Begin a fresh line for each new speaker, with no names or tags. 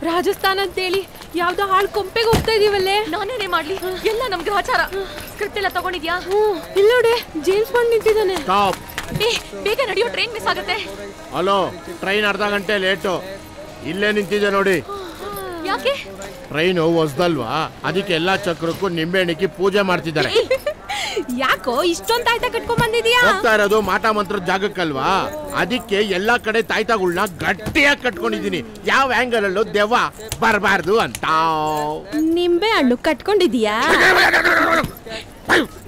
ರಾಜಸ್ಥಾನ ಅಂತೇಳಿ ಯಾವ್ದೋ ಹಾಳ್ ಕೊಂಪೆಗೆ ಹೋಗ್ತಾ ಇದೀವಲ್ಲೇ
ನಾನೇನೇ ಮಾಡ್ಲಿ ಎಲ್ಲ ನಮ್ ಗ್ರಹಚಾರ ಸ್ಕ್ರಿಪ್ಟ್ ಎಲ್ಲ ತಗೊಂಡಿದ್ಯಾ
ಇಲ್ಲ ನೋಡಿ ಜೇಮ್ಸ್ ಬಾಂಡ್ ನಿಂತಿದ್ದಾನೆ
ಸ್ಟಾಪ್
ಏ ಬೇಗ ನಡೆಯೋ ಟ್ರೈನ್ ಮಿಸ್ ಆಗುತ್ತೆ
ಹಲೋ ಟ್ರೈನ್ ಅರ್ಧ ಗಂಟೆ ಲೇಟು ಇಲ್ಲೇ ನಿಂತಿದೆ ನೋಡಿ
ಯಾಕೆ
ಟ್ರೈನು ಹೊಸ್ದಲ್ವಾ ಅದಕ್ಕೆ ಎಲ್ಲಾ ಚಕ್ರಕ್ಕೂ ನಿಂಬೆಹಣ್ಣಿಕ್ಕಿ ಪೂಜೆ ಮಾಡ್ತಿದ್ದಾರೆ
ಯಾಕೋ ಇಷ್ಟೊಂದ್ ತಾಯ್ತ ಕಟ್ಕೊಂಡ್ ಬಂದಿದ್ಯಾ
ಹೋಗ್ತಾ ಇರೋದು ಮಾಟ ಮಂತ್ರದ ಜಾಗಕ್ಕಲ್ವಾ ಅದಕ್ಕೆ ಎಲ್ಲಾ ಕಡೆ ತಾಯ್ತಗಳನ್ನ ಗಟ್ಟಿಯಾಗಿ ಕಟ್ಕೊಂಡಿದೀನಿ ಯಾವ ಆಂಗಲ್ ಅಲ್ಲೂ ದೆವ್ವ ಬರಬಾರ್ದು ಅಂತ
ನಿಂಬೆ ಹಣ್ಣು ಕಟ್ಕೊಂಡಿದ್ಯಾ